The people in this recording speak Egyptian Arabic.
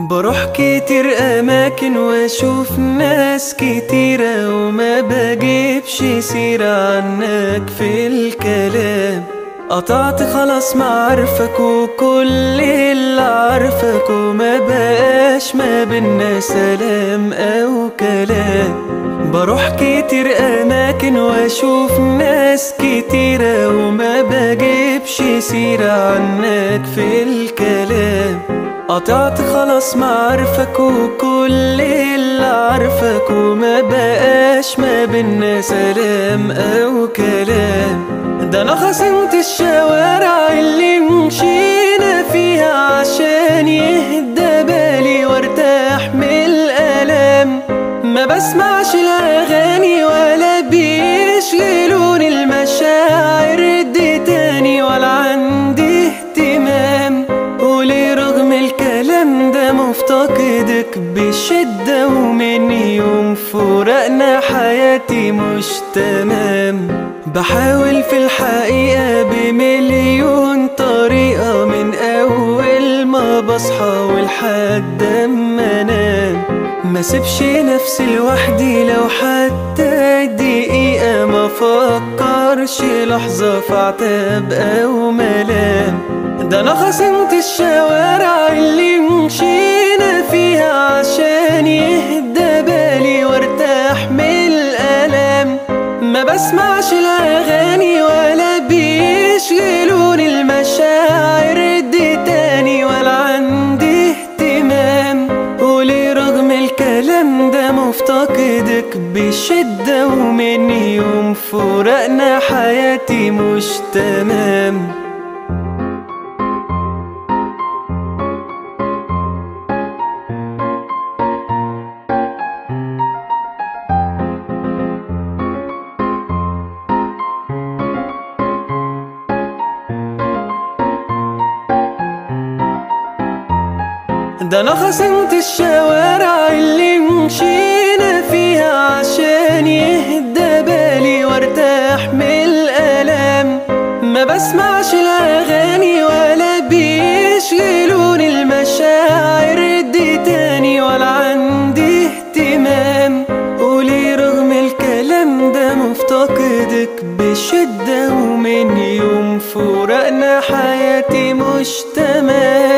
بروح كتير أماكن وأشوف ناس كتيرة وما بجيبش سيرة عنك في الكلام قطعت خلاص معارفك وكل اللي عارفك وما بقاش ما بينا سلام أو كلام بروح كتير أماكن وأشوف ناس كتيرة وما بجيبش سيرة عنك في الكلام قطعت خلاص معارفك وكل اللي عارفك وما بقاش ما بينا سلام أو كلام ده أنا خصمت الشوارع اللي مشينا فيها عشان يهدى بالي وارتاح من الألام ما بسمعش الأغاني ولا بيشغلوني المشاعر دي تاني ولا عندي اهتمام وليه رغم الكلام ده مفتقدك بشدة ومن يوم فرقنا حياتي مش تمام بحاول في الحقيقة بمليون طريقة من أول ما بصحى ولحد ما أنام ما سيبش نفسي لوحدي لو حتى دقيقة ما فكرش لحظة في عتاب أو ملام ده أنا خصمت الشوارع اللي مشينا فيها عشان يهدى بالي وارتاح من الألام ما بسمعش الأغاني ولا بيشغلوني المشاعر دي تاني ولا عندي اهتمام وليه رغم الكلام ده مفتقدك بشدة ومن يوم فرقنا حياتي مش تمام ده انا خصمت الشوارع اللي مشينا فيها عشان يهدى بالي وارتاح من الالام ما بسمعش الاغاني ولا بيشغلوني المشاعر دي تاني ولا عندي اهتمام وليه رغم الكلام ده مفتقدك بشدة ومن يوم فرقنا حياتي مش تمام